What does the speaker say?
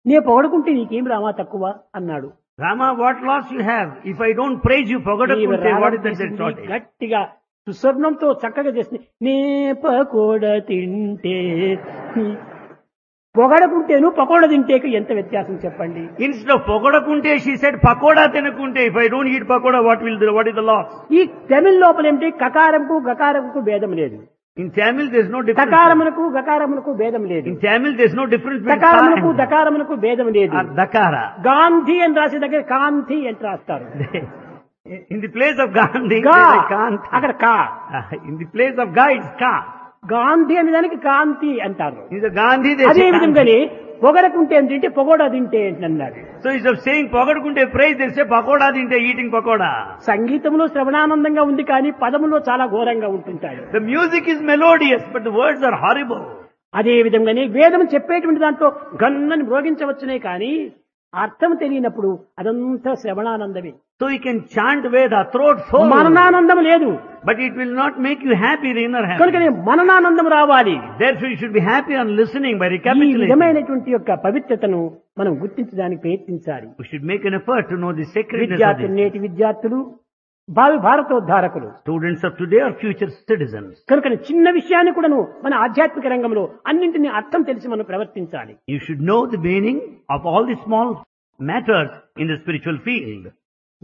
నే పొగడుకుంటే నీకేం రామా తక్కువ అన్నాడు Rama, what loss you have? If I don't praise you, నీవు Pagadakunte, రాగం what is the చేసింది shortage? గట్టిగా సుస్వర్ణంతో చక్కగా చేసింది నే పకోడ తింటే నీ- పొగడకుంటేను పకోడ తింటేకు ఎంత వ్యత్యాసం చెప్పండి Instead of Pagadakunte, she said Pakoda Tenakunte. If I don't eat Pakoda, what will the, what is the loss? ఈ తమిళ లోపల ఏమిటి కకారంకు గకారంకు భేదం లేదు In Tamil, there's no difference. తకారమునకు గకారమునకు భేదం లేదు In Tamil, there's no difference between తకారమునకు Ka and దకారమునకు భేదం లేదు or Dakara. Gandhi అని రాసే దగ్గర కాంతి అని రాస్తారు In the place of Gandhi, గా there's a Kant. అక్కడ కా In the place of Ga, it's Ka. Gandhi అనే దానికి కాంతి అంటారు In the Gandhi, there's అదే a Kant. విధంగానే పొగడకుంటే ఏంటంటే పొగోడా తింటే ఏంటన్నాడు So instead of saying Pagadakunte praise, they say Pakoda Dinte, eating Pakoda. సంగీతంలో శ్రవణానందంగా ఉంది కానీ పదములో చాలా ఘోరంగా ఉంటుంటాయి The music is melodious, but the words are horrible. అదే విధంగానే వేదం చెప్పేటువంటి దాంట్లో గన్నని మ్రోగించవచ్చునే కానీ అర్థం తెలియనప్పుడు అదంతా శ్రవణానందమే So you can chant Veda, throat full, మననానందం లేదు but it will not make you happy, the inner happy. కనుకనే మననానందం రావాలి Therefore you should be happy on listening by ఈ recapitulating. విధమైనటువంటి యొక్క పవిత్రతను మనం గుర్తించడానికి ప్రయత్నించాలి We should make an effort to know the sacredness of విద్యార్థులు this. నేటి విద్యార్థులు భావి భారతోద్ధారకులు Students of today are future citizens. కనుక చిన్న విషయాన్ని కూడాను మన ఆధ్యాత్మిక రంగంలో అన్నింటినీ అర్థం తెలిసి మనం ప్రవర్తించాలి You should know the meaning of all the small matters in the spiritual field.